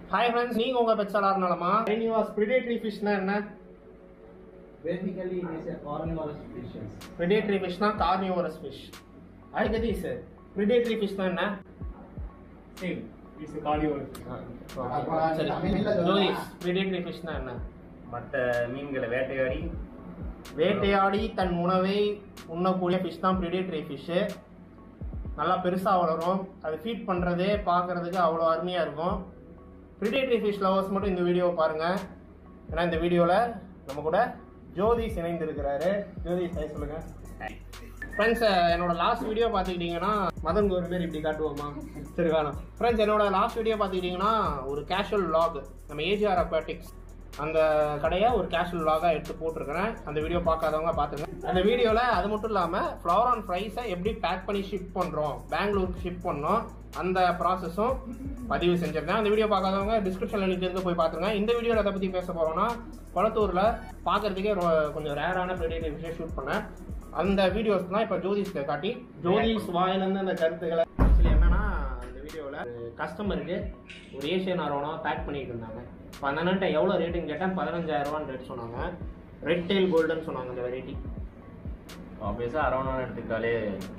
Hi friends நீங்க உங்க bed சலார் நலமா யூனிவர்ஸ் பிரிடேட்டரி ஃபிஷ்னா என்ன Basically, it is a carnivorous species. Predatory ஃபிஷ்னா கார்னிவோரஸ் ஃபிஷ் ஐ கதீஸ் பிரிடேட்டரி ஃபிஷ்னா என்ன Same. It's a carnivore. சரி தமிழ்ல சொல்லலாம். ஜோதிஷ் பிரிடேட்டரி ஃபிஷ்னா என்ன மற்ற மீன்களை வேட்டையாடி வேட்டையாடி தன் உணவை உண்ணக்கூடிய ஃபிஷ் தான் பிரிடேட்டரி ஃபிஷ்ஷு நல்லா பெருசாக வளரும் அது ஃபீட் பண்ணுறதே பார்க்கறதுக்கு அவ்வளோ அருமையாக இருக்கும் பிரிடேட்டரி ஃபிஷ் லவர்ஸ் மட்டும் இந்த வீடியோவை பாருங்கள் ஏன்னா இந்த வீடியோவில் நம்ம கூட ஜோதிஷ் இணைந்திருக்கிறாரு ஜோதிஷ் ஹாய் சொல்லுங்கள் ஃப்ரெண்ட்ஸ் என்னோட லாஸ்ட் வீடியோ பார்த்துக்கிட்டிங்கன்னா மதன் ஒரு பேர் இப்படி காட்டுவோமா சரி வேணாம் ஃப்ரெண்ட்ஸ் என்னோட லாஸ்ட் வீடியோ பார்த்துக்கிட்டிங்கன்னா ஒரு கேஷுவல் vlog நம்ம ஏஜிஆர் அக்வாட்டிக்ஸ் அந்த கடையை ஒரு கேஷுவல் vlog-ஆ எடுத்து போட்டிருக்கிறேன் அந்த வீடியோ பார்க்காதவங்க பார்த்துங்க அந்த வீடியோவில் அது மட்டும் இல்லாமல் ஃப்ளவர் ஆன் ஃப்ரைஸை எப்படி பேக் பண்ணி ஷிப் பண்ணுறோம் பெங்களூருக்கு ஷிப் பண்ணோம் அந்த ப்ராசஸும் பதிவு செஞ்சிருந்தேன் அந்த வீடியோ பார்க்காதவங்க டிஸ்கிரிப்ஷனில் லிங்க் இருந்து போய் பார்த்துங்க இந்த வீடியோவில் எதை பற்றி பேச போகிறோம்னா குளத்தூரில் பார்க்கறதுக்கே ரொ- கொஞ்சம் ரேரான ப்ரெடிட்டரி விஷயம் ஷூட் பண்ணேன் அந்த வீடியோஸ் தான் இப்போ ஜோதிஷ்க்கு காட்டி ஜோதிஷ் வாயிலிருந்து அந்த கருத்துக்களை ஆக்சுவலி என்னன்னா அந்த வீடியோவில் ஒரு கஸ்டமருக்கு ஒரு ஏஷியன் அரோனா பேக் பண்ணிட்டு இருந்தாங்க இப்போ அந்த அண்ணன்ட்ட எவ்வளோ ரேட்டுன்னு கேட்டேன் பதினஞ்சாயிரம் ரூபான்னு ரேட் சொன்னாங்க ரெட் டெயில் கோல்டன் சொன்னாங்க அந்த வெரைட்டி ஆப்வியஸாக அரவணான்னு எடுத்துக்கிட்டாலே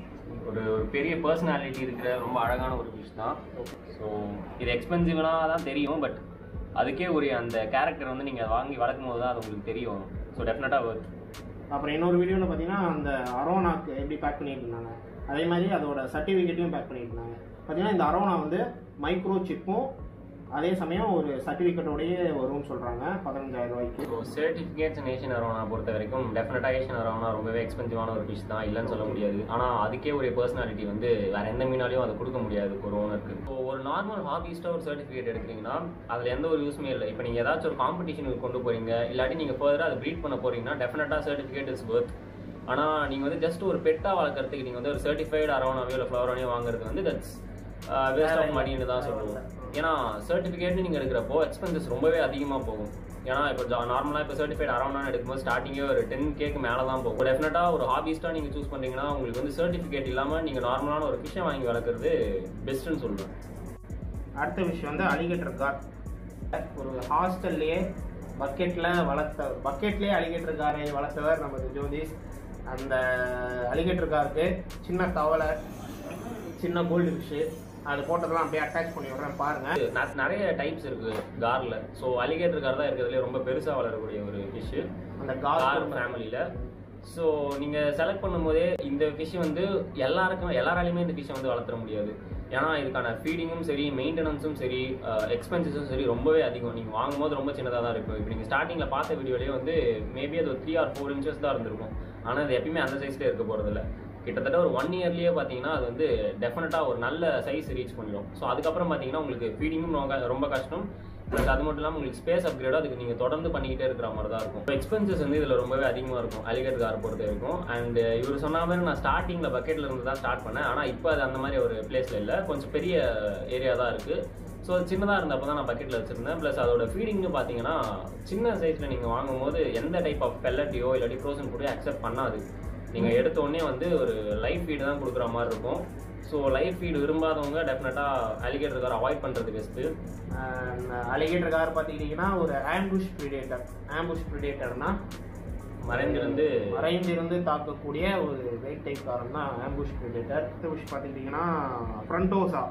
ஒரு ஒரு பெரிய பர்சனாலிட்டி இருக்கிற ரொம்ப அழகான ஒரு ஃபிஷ் தான் ஸோ இது எக்ஸ்பென்சிவ்னா தான் தெரியும் பட் அதுக்கே ஒரு அந்த கேரக்டர் வந்து நீங்கள் வாங்கி வளர்க்கும் போது தான் அது உங்களுக்கு தெரியும் ஸோ டெஃபினட்டாக ஒர்த் அப்புறம் இன்னொரு வீடியோவில் பார்த்தீங்கன்னா அந்த அரோனாக்கு எப்படி பேக் பண்ணிட்டு இருந்தாங்க அதே மாதிரி அதோட சர்டிஃபிகேட்டையும் பேக் பண்ணிட்டு இருந்தாங்க பார்த்தீங்கன்னா இந்த அரோனா வந்து மைக்ரோ சிப்பும் அதே சமயம் ஒரு சர்டிஃபிகேட்டோடயே வரும்னு சொல்கிறாங்க பதினஞ்சாயிரம் ரூபாய்க்கு ஸோ சர்டிஃபிகேட்ஸ் ஏஷியன் அரவணா பொறுத்த வரைக்கும் டெஃபினட்டாக ஏஷியன் அரவணா ரொம்பவே எக்ஸ்பென்சிவான ஒரு ஃபிஷ் தான் இல்லைன்னு சொல்ல முடியாது ஆனால் அதுக்கே ஒரு பர்சனாலிட்டி வந்து வேற எந்த மீனாலையும் அதை கொடுக்க முடியாது ஒரு ஓனருக்கு ஸோ ஒரு நார்மல் ஹாபிஸ்ட்டாக ஒரு சர்டிஃபிகேட் எடுக்கிறீங்கன்னா அதில் எந்த ஒரு யூஸ்மே இல்லை இப்போ நீங்கள் ஏதாச்சும் ஒரு காம்படிஷனுக்கு கொண்டு போறீங்க இல்லாட்டி நீங்கள் ஃபர்தராக அதை ப்ரீட் பண்ண போறீங்கன்னா டெஃபினட்டாக சர்டிஃபிகேட் இஸ் ஒர்த் ஆனால் நீங்கள் வந்து ஜஸ்ட் ஒரு பெட்டாக வளர்க்குறதுக்கு நீங்கள் வந்து ஒரு சர்டிஃபைடு அரவணாவையோ இல்லை ஃப்ளவரானையோ வாங்குறது வந்து தட்ஸ் வேஸ்ட் ஆஃப் மணின்னு தான் சொல்லுவோம் ஏன்னா சர்டிஃபிகேட்னு நீங்கள் எடுக்கிறப்போ எக்ஸ்பென்சஸ் ரொம்பவே அதிகமாக போகும் ஏன்னா இப்போ நார்மலாக இப்போ சர்டிஃபைட் அரௌண்ட் எடுக்கும்போது ஸ்டார்டிங்கே ஒரு டென் கேக்கு மேலே தான் போகும் டெஃபினட்டாக ஒரு ஹாபிஸ்ட்டாக நீங்கள் சூஸ் பண்ணுறீங்கன்னா உங்களுக்கு வந்து சர்டிஃபிகேட் இல்லாமல் நீங்கள் நார்மலான ஒரு ஃபிஷ்ஷை வாங்கி வளர்க்குறது பெஸ்ட்டுன்னு சொல்லுவேன் அடுத்த விஷயம் வந்து அலிகேட்டர் கார் ஒரு ஹாஸ்டல்லையே பக்கெட்டில் வளர்த்த பக்கெட்லேயே அலிகேட்டர் காரை வளர்த்தவர் நமது ஜோதிஷ் அந்த அலிகேட்டர் காருக்கு சின்ன தவளை சின்ன கோல்டு ஃபிஷ்ஷு அது போட்டதெல்லாம் அப்படியே அட்டாச் பண்ணி விடுறேன் பாருங்க ந- நிறைய டைப்ஸ் இருக்கு காரில் ஸோ அலிகேட்டர் கார் தான் இருக்கிறதுலே ரொம்ப பெருசாக வளரக்கூடிய ஒரு ஃபிஷ்ஷு அந்த கார் கார் ஃபேமிலியில் ஸோ நீங்கள் செலக்ட் பண்ணும்போதே இந்த ஃபிஷ் வந்து எல்லாருக்கும் எல்லாராலையுமே இந்த ஃபிஷ்ஷை வந்து வளர்த்துற முடியாது ஏன்னா இதுக்கான ஃபீடிங்கும் சரி மெயின்டெனன்ஸும் சரி எக்ஸ்பென்சஸும் சரி ரொம்பவே அதிகம் நீங்கள் வாங்கும்போது ரொம்ப சின்னதாக தான் இருக்கும் இப்போ நீங்கள் ஸ்டார்டிங்கில் பார்த்த வீடியோலேயே வந்து மேபி அது ஒரு த்ரீ ஆர் ஃபோர் இன்ச்சஸ் தான் இருந்திருக்கும் ஆனால் அது எப்பயுமே அந்த சைஸ்லேயே இருக்க போகிறதில்ல கிட்டத்தட்ட ஒரு ஒன் இயர்லேயே பார்த்தீங்கன்னா அது வந்து டெஃபினட்டாக ஒரு நல்ல சைஸ் ரீச் பண்ணிடும் ஸோ அதுக்கப்புறம் பார்த்தீங்கன்னா உங்களுக்கு ஃபீடிங்கும் ரொம்ப ரொம்ப கஷ்டம் ப்ளஸ் அது மட்டும் இல்லாமல் உங்களுக்கு ஸ்பேஸ் அப்கிரேடும் அதுக்கு நீங்கள் தொடர்ந்து பண்ணிக்கிட்டே இருக்கிற மாதிரி தான் இருக்கும் எக்ஸ்பென்சஸ் வந்து இதில் ரொம்பவே அதிகமாக இருக்கும் அலிகேட் கார் பொறுத்த வரைக்கும் அண்ட் இவர் சொன்ன மாதிரி நான் ஸ்டார்டிங்கில் பக்கெட்டில் இருந்து தான் ஸ்டார்ட் பண்ணேன் ஆனால் இப்போ அது அந்த மாதிரி ஒரு பிளேஸில் இல்லை கொஞ்சம் பெரிய ஏரியா தான் இருக்குது ஸோ சின்னதாக இருந்தப்போ தான் நான் பக்கெட்டில் வச்சுருந்தேன் ப்ளஸ் அதோட ஃபீடிங்னு பார்த்தீங்கன்னா சின்ன சைஸில் நீங்கள் வாங்கும்போது எந்த டைப் ஆஃப் பெல்லட்டியோ இல்லாட்டி ஃப்ரோசன் ஃபுட்டையோ அக்செப்ட் பண்ணாது நீங்கள் எடுத்த உடனே வந்து ஒரு லைஃப் ஃபீடு தான் கொடுக்குற மாதிரி இருக்கும் ஸோ லைஃப் ஃபீடு விரும்பாதவங்க டெஃபினட்டாக அலிகேட்டர் கார் அவாய்ட் பண்ணுறது பெஸ்ட்டு அலிகேட்டர் கார் பார்த்துக்கிட்டிங்கன்னா ஒரு ஆம்புஷ் ப்ரிடேட்டர் ஆம்புஷ் ப்ரிடேட்டர்னா மறைந்திருந்து மறைந்திருந்து தாக்கக்கூடிய ஒரு வெயிட் டைப் காரம் தான் ஆம்புஷ் ப்ரிடேட்டர் விஷ் பார்த்துக்கிட்டிங்கன்னா ஃப்ரண்டோசா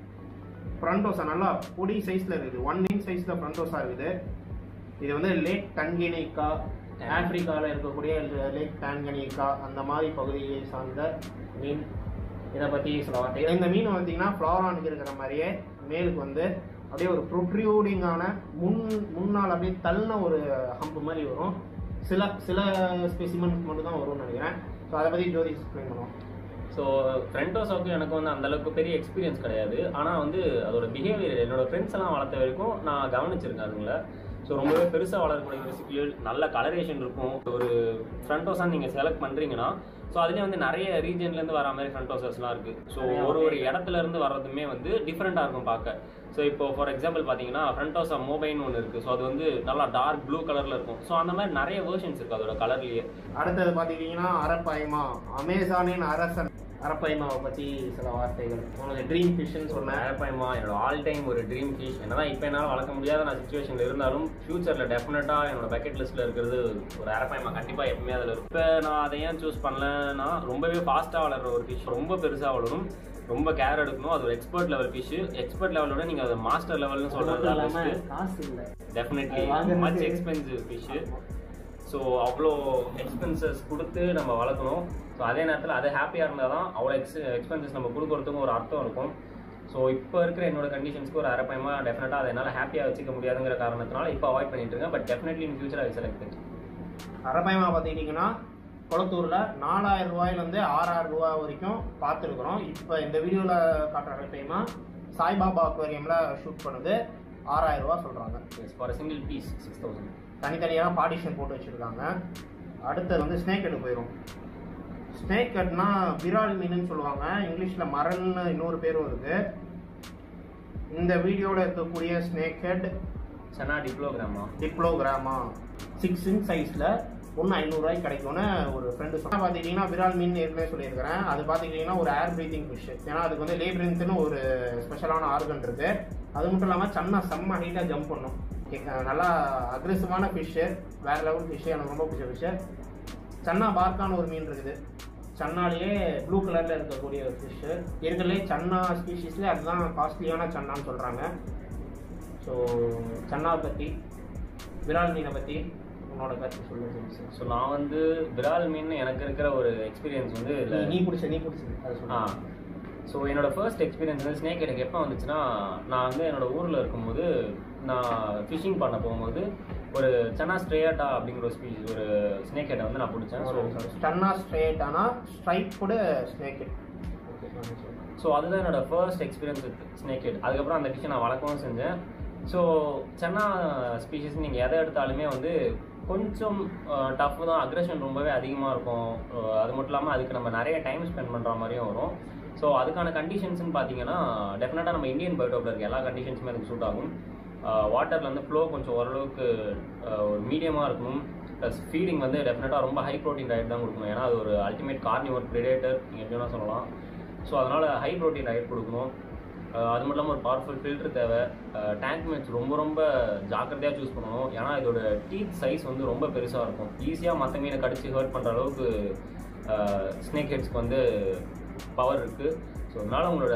ஃப்ரண்டோசா நல்லா பொடி சைஸில் இருக்குது ஒன் இன்ச் சைஸில் ஃப்ரண்டோசா இருக்குது இது வந்து லேக் டன்கினிக்கா ஆப்பிரிக்காவில் இருக்கக்கூடிய லேக் டான்கனிக்கா அந்த மாதிரி பகுதியை சார்ந்த மீன் இதை பற்றி சில வார்த்தை இந்த மீன் பார்த்தீங்கன்னா ஃப்ளோரானுக்கு இருக்கிற மாதிரியே மேலுக்கு வந்து அப்படியே ஒரு ப்ரொட்ரியூடிங்கான முன் முன்னால் அப்படியே தள்ளின ஒரு ஹம்பு மாதிரி வரும் சில சில ஸ்பெசிமென்ஸ் மட்டும் தான் வரும்னு நினைக்கிறேன் ஸோ அதை பற்றி ஜோதி எக்ஸ்பிளைன் பண்ணுவோம் ஸோ ஃப்ரெண்டோஸாவுக்கு எனக்கு வந்து அந்த அளவுக்கு பெரிய எக்ஸ்பீரியன்ஸ் கிடையாது ஆனால் வந்து அதோட பிஹேவியர் என்னோட ஃப்ரெண்ட்ஸ் எல்லாம் வளர்த்த வரைக்கும் நான் கவனிச்சிருக்கேன் அதுங்கள ஸோ ரொம்பவே பெருசாக வளரக்கூடிய ரெசிபியல் நல்ல கலரேஷன் இருக்கும் ஒரு ஃப்ரண்டோஸாக நீங்கள் செலக்ட் பண்ணுறீங்கன்னா ஸோ அதுலேயே வந்து நிறைய ரீஜன்லேருந்து வர மாதிரி ஃப்ரண்டோசஸ்லாம் இருக்குது ஸோ ஒரு ஒரு இடத்துல இருந்து வர்றதுமே வந்து டிஃப்ரெண்ட்டாக இருக்கும் பார்க்க ஸோ இப்போ ஃபார் எக்ஸாம்பிள் பார்த்தீங்கன்னா ஃப்ரண்டோஸா மொபைல்னு ஒன்று இருக்குது ஸோ அது வந்து நல்லா டார்க் ப்ளூ கலரில் இருக்கும் ஸோ அந்த மாதிரி நிறைய வேர்ஷன்ஸ் இருக்குது அதோட கலர்லேயே அடுத்தது பார்த்துக்கிட்டிங்கன்னா அரப்பாயமா அமேசானின் அரசன் அரப்பைமாவை பற்றி சில வார்த்தைகள் உனக்கு ட்ரீம் ஃபிஷ்ன்னு சொன்னேன் அரப்பாயமா என்னோட ஆல் டைம் ஒரு ட்ரீம் ஃபிஷ் என்னதான் இப்போ என்னால் வளர்க்க முடியாத நான் சுச்சுவேஷனில் இருந்தாலும் ஃபியூச்சரில் டெஃபினட்டாக என்னோட பக்கெட் லிஸ்ட்டில் இருக்கிறது ஒரு அரப்பாயமா கண்டிப்பாக எப்பவுமே அதில் இருக்கும் இப்போ நான் அதை ஏன் சூஸ் பண்ணலன்னா ரொம்பவே ஃபாஸ்ட்டாக வளர்ற ஒரு ஃபிஷ் ரொம்ப பெருசாக வளரும் ரொம்ப கேர் எடுக்கணும் அது ஒரு எக்ஸ்பர்ட் லெவல் ஃபிஷ் எக்ஸ்பர்ட் லெவலோட நீங்கள் அதை மாஸ்டர் லெவல்னு அது சொல்கிறது மட்டும் தான் இல்லாம பெஸ்ட்டு காசு இல்லை டெஃபினெட்லி அது வாங்குறது- மச் எக்ஸ்பென்சிவ் ஃபிஷ்ஷு ஸோ அவ்வளோ எக்ஸ்பென்சஸ் கொடுத்து நம்ம வளர்க்கணும் ஸோ அதே நேரத்தில் அது ஹாப்பியாக இருந்தால் தான் அவ்வளோ எக்ஸ் எக்ஸ்பென்சஸ் நம்ம கொடுக்குறதுக்கும் ஒரு அர்த்தம் இருக்கும் ஸோ இப்போ இருக்கிற என்னோட கண்டிஷன்ஸ்க்கு ஒரு அரைப்பயமா டெஃபினட்டாக அதை என்னால் ஹாப்பியாக வச்சுக்க முடியாதுங்கிற காரணத்தினால இப்போ அவாய்ட் பண்ணிட்டு இருக்கேன் but definitely in future I select arapaima பார்த்துக்கிட்டிங்கன்னா குளத்தூரில் நாலாயிரம் ரூபாயிலேருந்து ஆறாயிரம் ரூபாய் வரைக்கும் பார்த்துருக்குறோம் இப்போ இந்த வீடியோவில் காட்டுற அரப்பைமா சாய்பாபா அக்வேரியமில் ஷூட் பண்ணுது ஆறாயிரம் ரூபாய் சொல்கிறாங்க for single piece six thousand தனித்தனியாக பார்ட்டிஷன் போட்டு வச்சுருக்காங்க அடுத்தது வந்து ஸ்னேக் ஹெட் போயிடும் ஸ்னேக் ஹெட்னா விரால் மீனுன்னு சொல்லுவாங்க இங்கிலீஷில் மரல்னு இன்னொரு பேரும் இருக்குது இந்த வீடியோவில் இருக்கக்கூடிய snake head channa diplogramma diplogramma six inch சைஸில் ஒன்று ஐநூறுரூவாய்க்கு கிடைக்கும்னு ஒரு ஃப்ரெண்டு சொன்னால் பார்த்துக்கிட்டிங்கன்னா விரால் மீன் ஏற்கனவே சொல்லியிருக்கிறேன் அது பார்த்துக்கிட்டிங்கன்னா ஒரு ஏர் ப்ரீத்திங் ஃபிஷ் ஏன்னா அதுக்கு வந்து லேப்ரின்த்னு ஒரு ஸ்பெஷலான ஆர்கன் இருக்குது அது மட்டும் இல்லாமல் சன்னா செம்ம ஹைட்டாக ஜம்ப் பண்ணும் கே- நல்லா அக்ரெசிவான ஃபிஷ்ஷு வேறு லெவல் ஃபிஷ்ஷு எனக்கு ரொம்ப பிடிச்ச ஃபிஷ்ஷு சன்னா பார்க்கான ஒரு மீன் இருக்குது சன்னாலேயே ப்ளூ கலரில் இருக்கக்கூடிய ஒரு ஃபிஷ்ஷு இருக்கிறதுலே சன்னா ஸ்பீஷீஸ்லேயே அதுதான் காஸ்ட்லியான சன்னான்னு சொல்கிறாங்க ஸோ சன்னாவை பற்றி விரால் மீனை பற்றி உன்னோட கருத்து சொல்லுங்க சார் ஸோ நான் வந்து விரால் மீன் எனக்கு இருக்கிற ஒரு எக்ஸ்பீரியன்ஸ் வந்து நீ இல்லை நீ பிடிச்ச நீ பிடிச்சது அதை ஆ சொல்லு ஸோ என்னோட ஃபர்ஸ்ட் எக்ஸ்பீரியன்ஸ் வந்து ஸ்னேக் எனக்கு எப்போ வந்துச்சுன்னா நான் வந்து என்னோட ஊரில் இருக்கும்போது நான் ஃபிஷிங் பண்ண போகும்போது ஒரு சன்னா ஸ்ட்ரேயாட்டா அப்படிங்கிற ஒரு ஸ்பீஷ் ஒரு ஸ்னேக் ஹெட்டை வந்து நான் பிடிச்சேன் ஸோ ஸ்டன்னா ஸ்ட்ரெயிட் ஆனால் ஸ்ட்ரைக் கூட ஸ்னேக் ஓகே ஸோ அதுதான் என்னோட first experience with snake head அதுக்கப்புறம் அந்த ஃபிஷ்ஷை நான் வளர்க்கவும் செஞ்சேன் ஸோ சென்னா ஸ்பீஷஸ் நீங்கள் எதை எடுத்தாலுமே வந்து கொஞ்சம் டஃப் தான் அக்ரஷன் ரொம்பவே அதிகமாக இருக்கும் அஹ் அது மட்டும் இல்லாமல் அதுக்கு நம்ம நிறைய டைம் ஸ்பெண்ட் பண்ணுற மாதிரியும் வரும் ஸோ அதுக்கான கண்டிஷன்ஸ்னு பார்த்தீங்கன்னா டெஃபினட்டாக நம்ம இந்தியன் பயோடோப்பில் இருக்க எல்லா கண்டிஷன்ஸுமே அதுக்கு சூட் ஆகும் வாட்டரில் வந்து ஃப்ளோ கொஞ்சம் ஓரளவுக்கு அஹ், ஒரு மீடியமாக இருக்கணும் ப்ளஸ் ஃபீடிங் வந்து டெஃபினட்டாக ரொம்ப ஹை ப்ரோட்டீன் டயட் தான் கொடுக்கணும் ஏன்னா அது ஒரு அல்டிமேட் கார்னிவர் ப்ரிடேட்டர் நீங்கள் எப்படி வேணால் சொல்லலாம் ஸோ அதனால் ஹை ப்ரோட்டீன் டயட் கொடுக்கணும் அஹ் அது மட்டும் இல்லாமல் ஒரு பவர்ஃபுல் ஃபில்டர் தேவை டேங்க் மேட்ச் ரொம்ப ரொம்ப ஜாக்கிரதையாக சூஸ் பண்ணணும் ஏன்னா இதோட டீத் சைஸ் வந்து ரொம்ப பெருசாக இருக்கும் ஈஸியாக மற்ற மீனை கடிச்சு ஹர்ட் பண்ணுற அளவுக்கு ஸ்னேக் ஹெட்ஸ்க்கு வந்து பவர் இருக்குது ஸோ அதனால் உங்களோட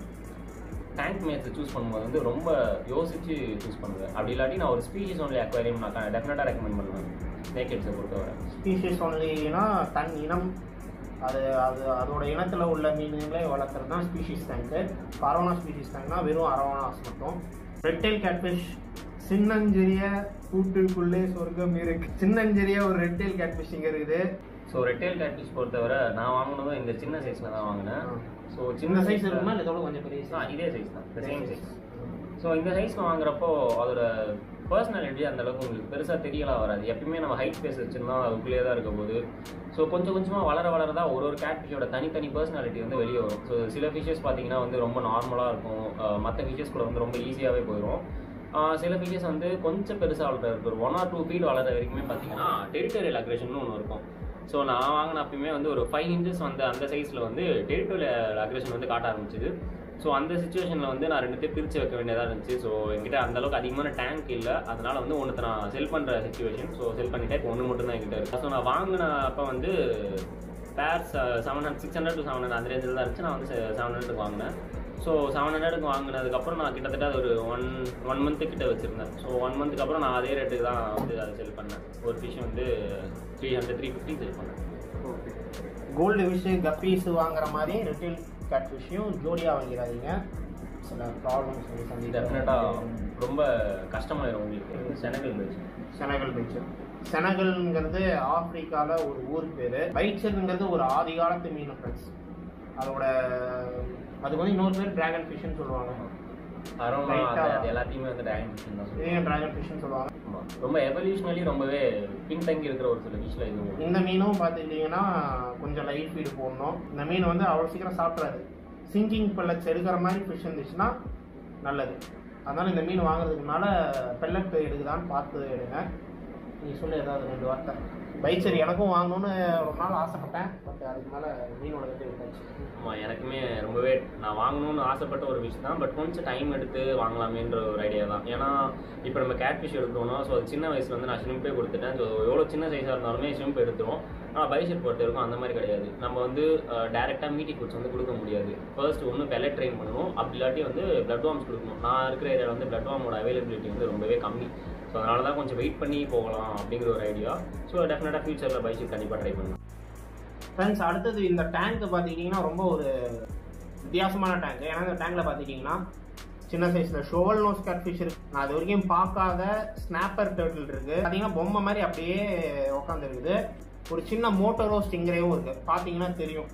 டேங்க் மேட்ஸை சூஸ் பண்ணும்போது வந்து ரொம்ப யோசிச்சு சூஸ் பண்ணுவேன் அப்படி இல்லாட்டி நான் ஒரு ஸ்பீஷிஸ் ஒன்லி அக்வாரியம் நான் டெஃபினட்டாக ரெக்கமெண்ட் பண்ணுவேன் ஸ்னேக் ஹெட்ஸை பொறுத்தவரை ஸ்பீஷீஸ் ஒன்லினா தன் இனம் அது அது அதோட இனத்தில் உள்ள மீன்களே வளர்க்குறது தான் ஸ்பீஷீஸ் டேங்க்கு அரோனா ஸ்பீஷீஸ் டேங்க்னா வெறும் அரோனாஸ் மட்டும் ரெட்டெயில் கேட்ஃபிஷ் சின்னஞ்சிறிய கூட்டுக்குள்ளே சொர்க்கம் இருக்கு சின்னஞ்சிறிய ஒரு ரெட்டெயில் கேட்ஃபிஷ் இங்கே இருக்குது ஸோ ரெட்டேல் கேட்ஃபிஷ் பொறுத்தவரை நான் வாங்கினதும் இந்த சின்ன சைஸில் தான் வாங்கினேன் ஸோ சின்ன சைஸ் இருக்குமா இல்லை இதோட கொஞ்சம் பெரிய ஆ size? இதே சைஸ் தான் சேம் சைஸ் ஸோ இந்த சைஸில் வாங்குறப்போ அதோட பர்சனாலிட்டி அந்த அளவுக்கு உங்களுக்கு பெருசாக தெரியலாம் வராது எப்பயுமே நம்ம ஹைட் ஸ்பேஸ் வச்சுருந்தா அதுக்குள்ளேயே தான் இருக்க போகுது ஸோ கொஞ்சம் கொஞ்சமாக வளர வளர தான் ஒரு ஒரு கேட் ஃபிஷோட தனித்தனி பர்சனாலிட்டி வந்து வெளியே வரும் ஸோ சில ஃபிஷஸ் பார்த்தீங்கன்னா வந்து ரொம்ப நார்மலாக இருக்கும் மற்ற ஃபிஷஸ் கூட வந்து ரொம்ப ஈஸியாகவே போயிடும் ஆஹ் சில ஃபிஷஸ் வந்து கொஞ்சம் பெருசாக வளர இருக்கு ஒரு ஒன் ஆர் டூ ஃபீட் வளர வரைக்குமே பார்த்தீங்கன்னா டெரிட்டோரியல் அக்ரேஷன் ஒன்று இருக்கும் ஸோ நான் வாங்கின அப்பயுமே வந்து ஒரு ஃபைவ் இன்ச்சஸ் வந்து அந்த சைஸில் வந்து டெரிட்டோரியல் அக்ரேஷன் வந்து காட்ட ஆரம்பிச்சுது ஸோ அந்த சுச்சுவேஷனில் வந்து நான் ரெண்டுத்தையும் பிரித்து வைக்க வேண்டியதாக இருந்துச்சு ஸோ என்கிட்ட அந்த அளவுக்கு அதிகமான டேங்க் இல்லை அதனால வந்து ஒன்று நான் செல் பண்ணுற சுச்சுவேஷன் ஸோ செல் பண்ணிட்டேன் இப்போ ஒன்று மட்டும் தான் என்கிட்ட இருக்கு ஸோ நான் வாங்கின அப்போ வந்து pair seven hundred six hundred to seven hundred அந்த ரேஞ்சில் தான் இருந்துச்சு நான் வந்து செவன் ஹண்ட்ரடுக்கு வாங்கினேன் ஸோ செவன் ஹண்ட்ரடுக்கு வாங்கினதுக்கப்புறம் நான் கிட்டத்தட்ட அது ஒரு ஒன் ஒன் மந்த்து கிட்ட வச்சுருந்தேன் ஸோ ஒன் மந்த்துக்கு அப்புறம் நான் அதே ரேட்டுக்கு தான் வந்து அதை செல் பண்ணேன் ஒரு ஃபிஷ் வந்து three hundred three fifty sell பண்ணேன் கோல்டு ஃபிஷ்ஷு கப்பீஸ் வாங்குற மாதிரி ரெட்டில் கேட் ஃபிஷ்ஷையும் ஜோடியாக வாங்கிடாதீங்க சில ப்ராப்ளம்ஸ் வந்து சந்திக்க டெஃபினட்டாக ரொம்ப கஷ்டமாயிரும் உங்களுக்கு செனகல் வச்சு செனகல் பைச்சர் செனகல்ங்கிறது ஆப்பிரிக்கால ஒரு ஊர் பேர் பைச்சருங்கிறது ஒரு ஆதி காலத்து மீன் ஃப்ரெண்ட்ஸ் அதோட அதுக்கு வந்து இன்னொரு பேர் டிராகன் ஃபிஷ்னு சொல்லுவாங்க அரோமா Light ஆ- அது எல்லாத்தையுமே வந்து ட்ராகன் ஃபிஷ் தான் சொல்லுவாங்க இதையும் டிராகன் ஃபிஷ்னு சொல்லுவாங்க ஆமா. ரொம்ப எவல்யூஷனலி ரொம்பவே பின்தங்கி இருக்கிற ஒரு சில ஃபிஷ்ல இதுவும் இந்த மீனும் பார்த்துக்கிட்டிங்கன்னா கொஞ்சம் லைட் ஃபீடு போடணும் இந்த மீன் வந்து அவ்வளோ சீக்கிரம் சாப்பிட்றாது சிங்கிங் பெல்லட்ஸ் எடுக்கிற மாதிரி ஃபிஷ் இருந்துச்சுன்னா நல்லது அதனால் இந்த மீன் வாங்குறதுக்கு முன்னால் பெல்லட் எடுக்குதான்னு பார்த்து எடுங்க நீ சொல்லு ஏதாவது ரெண்டு வார்த்தை பைச்சர் எனக்கும் வாங்கணும்னு ரொம்ப நாள் ஆசைப்பட்டேன் பட் அதுக்கு மேலே மீன் உலகத்தை விட்டாச்சு ஆமாம் எனக்குமே ரொம்பவே நான் வாங்கணும்னு ஆசைப்பட்ட ஒரு விஷயம் தான் பட் கொஞ்சம் டைம் எடுத்து வாங்கலாமேன்ற ஒரு ஐடியா தான் ஏன்னா இப்போ நம்ம கேட் ஃபிஷ் எடுக்கிறோம்னா ஸோ அது சின்ன வயசுல வந்து நான் ஷிம்பே கொடுத்துட்டேன் ஸோ எவ்வளோ சின்ன சைஸாக இருந்தாலுமே ஷிம்ப் எடுத்துரும் ஆனால் பைசெட் பொறுத்த இருக்கும் அந்த மாதிரி கிடையாது நம்ம வந்து டேரெக்டாக மீட்டி ஃபுட்ஸ் வந்து கொடுக்க முடியாது ஃபர்ஸ்ட் ஒன்று பெல்லட் ட்ரெயின் பண்ணணும் அப்படி இல்லாட்டி வந்து பிளட் வார்ம்ஸ் கொடுக்கணும் நான் இருக்கிற ஏரியாவில் வந்து பிளட் வார்மோட அவைலபிலிட்டி வந்து ரொம்பவே கம்மி ஸோ அதனால தான் கொஞ்சம் வெயிட் பண்ணி போகலாம் அப்படிங்கிற ஒரு ஐடியா ஸோ டெஃபினட்டாக ஃபியூச்சரில் பைசெட் கண்டிப்பாக ட்ரை பண்ணலாம் ஃப்ரெண்ட்ஸ் அடுத்தது இந்த டேங்க் பார்த்துக்கிட்டிங்கன்னா ரொம்ப ஒரு வித்தியாசமான டேங்க் ஏன்னா இந்த டேங்க்கில் பார்த்துக்கிட்டிங்கன்னா சின்ன சைஸில் ஷோவல் நோஸ் கேட்ஃபிஷ் இருக்கு நான் அது வரைக்கும் பார்க்காத ஸ்னாப்பர் டேர்ட்டில் இருக்கு பார்த்தீங்கன்னா பொம்மை மாதிரி அப்படியே உட்காந்துருக்குது ஒரு சின்ன மோட்டரோ ஸ்டிங்கரேவும் இருக்கு பார்த்தீங்கன்னா தெரியும்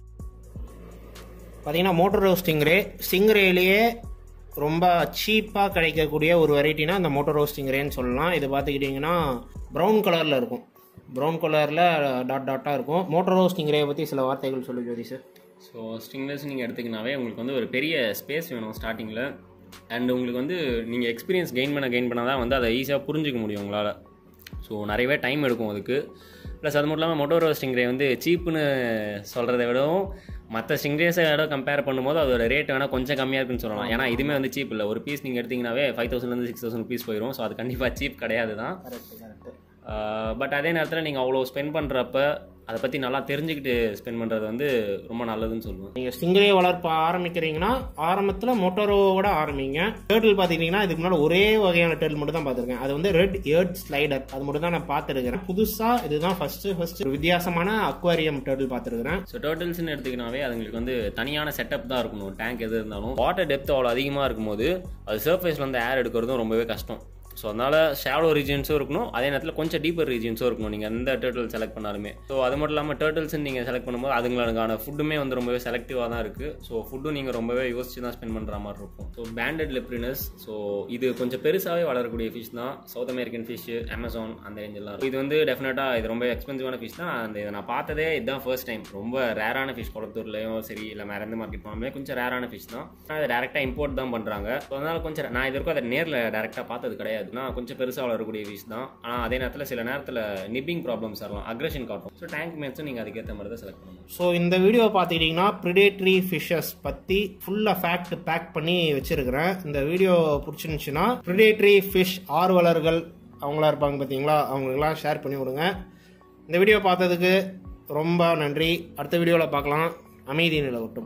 பார்த்தீங்கன்னா மோட்டரோ ஸ்டிங்கரே ஸ்டிங்கரேலேயே ரொம்ப சீப்பாக கிடைக்கக்கூடிய ஒரு வெரைட்டினா அந்த மோட்டரோ ஸ்டிங்கரேன்னு சொல்லலாம் இது பார்த்துக்கிட்டிங்கன்னா ப்ரௌன் கலரில் இருக்கும் ப்ரௌன் கலரில் டாட் டாட்டாக இருக்கும் மோட்டரோ ஸ்டிங்கரே பற்றி சில வார்த்தைகள் சொல்லு ஜோதி சார் ஸோ ஸ்ட்ரிங்லெஸ் நீங்கள் எடுத்துக்கினாவே உங்களுக்கு வந்து ஒரு பெரிய ஸ்பேஸ் வேணும் ஸ்டார்டிங்கில் அண்ட் உங்களுக்கு வந்து நீங்கள் எக்ஸ்பீரியன்ஸ் கெயின் பண்ண கெயின் பண்ணால் தான் வந்து அதை ஈஸியாக புரிஞ்சுக்க முடியும் உங்களால் ஸோ நிறையவே டைம் எடுக்கும் அதுக்கு ப்ளஸ் அது மட்டும் இல்லாமல் மொட்டோரோ ஸ்டிங்ரே வந்து சீப்புன்னு சொல்கிறத விடவும் மற்ற ஸ்டிங்ரேஸை விட கம்பேர் பண்ணும்போது அதோட ரேட் வேணால் கொஞ்சம் கம்மியாக இருக்குன்னு சொல்லலாம் ஏன்னா இதுவுமே வந்து சீப் இல்லை ஒரு பீஸ் நீங்கள் எடுத்தீங்கன்னாவே ஃபைவ் தௌசண்ட்லேருந்து சிக்ஸ் தௌசண்ட் ருபீஸ் போயிடும் ஸோ அது கண்டிப்பாக சீப் கிடையாது தான் கரெக்ட் கரெக்ட் பட் அதே நேரத்தில் நீங்கள் அவ்வளோ ஸ்பெண்ட் பண்ணுறப்ப அதை பற்றி நல்லா தெரிஞ்சுக்கிட்டு ஸ்பெண்ட் பண்ணுறது வந்து ரொம்ப நல்லதுன்னு சொல்லுவேன் நீங்கள் ஸ்டிங்கரே வளர்ப்ப ஆரம்பிக்கிறீங்கன்னா ஆரம்பத்தில் மோட்டரோவோட ஆரம்பிங்க டேர்ட்டில் பார்த்துக்கிட்டிங்கன்னா இதுக்கு முன்னாடி ஒரே வகையான டேர்ட்டில் மட்டும் தான் பார்த்துருக்கேன் அது வந்து ரெட் ஏர்ட் ஸ்லைடர் அது மட்டும் தான் நான் பார்த்துருக்கிறேன் புதுசாக இதுதான் ஃபஸ்ட்டு ஃபஸ்ட்டு ஒரு வித்தியாசமான அக்வாரியம் டேர்ட்டில் பார்த்துருக்கிறேன் ஸோ டோட்டல்ஸ்னு எடுத்துக்கினாவே அதுங்களுக்கு வந்து தனியான செட்டப் தான் இருக்கணும் டேங்க் எது இருந்தாலும் வாட்டர் டெப்த் அவ்வளோ அதிகமாக இருக்கும்போது அது சர்ஃபேஸில் வந்து ஏர் எடுக்கிறதும் ரொம்பவே கஷ்டம் ஸோ அதனால் ஷாலோ ரீஜன்ஸும் இருக்கணும் அதே நேரத்தில் கொஞ்சம் டீப்பர் ரீஜன்ஸும் இருக்கணும் நீங்கள் எந்த டேர்ட்டில் செலக்ட் பண்ணாலுமே ஸோ அது மட்டும் இல்லாமல் டேர்ட்டில்ஸ் நீங்கள் செலக்ட் பண்ணும்போது அதுங்களுக்கான ஃபுட்டுமே வந்து ரொம்பவே செலக்டிவாக தான் இருக்குது ஸோ ஃபுட்டும் நீங்கள் ரொம்பவே யோசிச்சு தான் ஸ்பெண்ட் பண்ணுற மாதிரி இருக்கும் ஸோ பேண்டட் லெப்ரினஸ் ஸோ இது கொஞ்சம் பெருசாகவே வளரக்கூடிய ஃபிஷ் தான் சவுத் அமெரிக்கன் ஃபிஷ் அமேசான் அந்த ரேஞ்செல்லாம் இது வந்து டெஃபினட்டாக இது ரொம்ப எக்ஸ்பென்சிவான ஃபிஷ் தான் அந்த இதை நான் பார்த்ததே இதுதான் ஃபர்ஸ்ட் டைம் ரொம்ப ரேரான ஃபிஷ் குளத்தூர்லையும் சரி இல்லை வேறு எந்த மார்க்கெட் போனாலுமே கொஞ்சம் ரேரான ஃபிஷ் தான் அதை டேரெக்டாக இம்போர்ட் தான் பண்ணுறாங்க ஸோ அதனால் கொஞ்சம் நான் இது வரைக்கும் அதை நேரில் டேரெக்டாக பார்த்தது கிடையாது நான் கொஞ்சம் பெருசாக வளரக்கூடிய ஃபிஷ் தான் ஆனால் அதே நேரத்தில் சில நேரத்தில் நிப்பிங் ப்ராப்ளம்ஸ் வரலாம் அக்ரஷன் காட்டும் ஸோ டேங்க் மேட்ஸும் நீங்கள் அதுக்கேற்ற மாதிரி தான் செலக்ட் பண்ணணும் ஸோ இந்த வீடியோ பார்த்துக்கிட்டிங்கன்னா ப்ரிடேட்ரி ஃபிஷஸ் பற்றி ஃபுல்லாக ஃபேக்ட் பேக் பண்ணி வச்சிருக்கிறேன் இந்த வீடியோ பிடிச்சிருந்துச்சுன்னா ப்ரிடேட்ரி ஃபிஷ் ஆர்வலர்கள் அவங்களா இருப்பாங்க பார்த்தீங்களா அவங்களுக்கெல்லாம் ஷேர் பண்ணி விடுங்க இந்த வீடியோ பார்த்ததுக்கு ரொம்ப நன்றி அடுத்த வீடியோவில் பார்க்கலாம் அமைதி நிலவட்டும்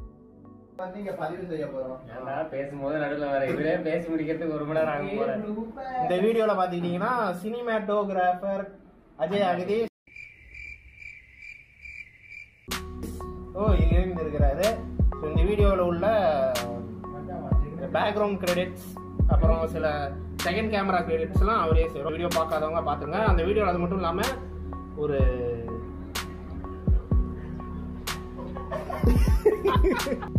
நீங்க பதிவு செய்ய போறோம் பேசும்போது நடுவில் வர இதுவே பேசி முடிக்கிறதுக்கு ஒரு மணி நேரம் ஆகும் போல இந்த வீடியோவில் பார்த்துக்கிட்டிங்கன்னா சினிமேட்டோகிராஃபர் அஜய் அகதி ஓ இங்க இருக்கிறாரு ஸோ இந்த வீடியோவில் உள்ள பேக்ரவுண்ட் கிரெடிட்ஸ் அப்புறம் சில செகண்ட் கேமரா கிரெடிட்ஸ்லாம் அவரே செய்கிறோம் வீடியோ பார்க்காதவங்க பார்த்துங்க அந்த வீடியோவில் அது மட்டும் இல்லாமல் ஒரு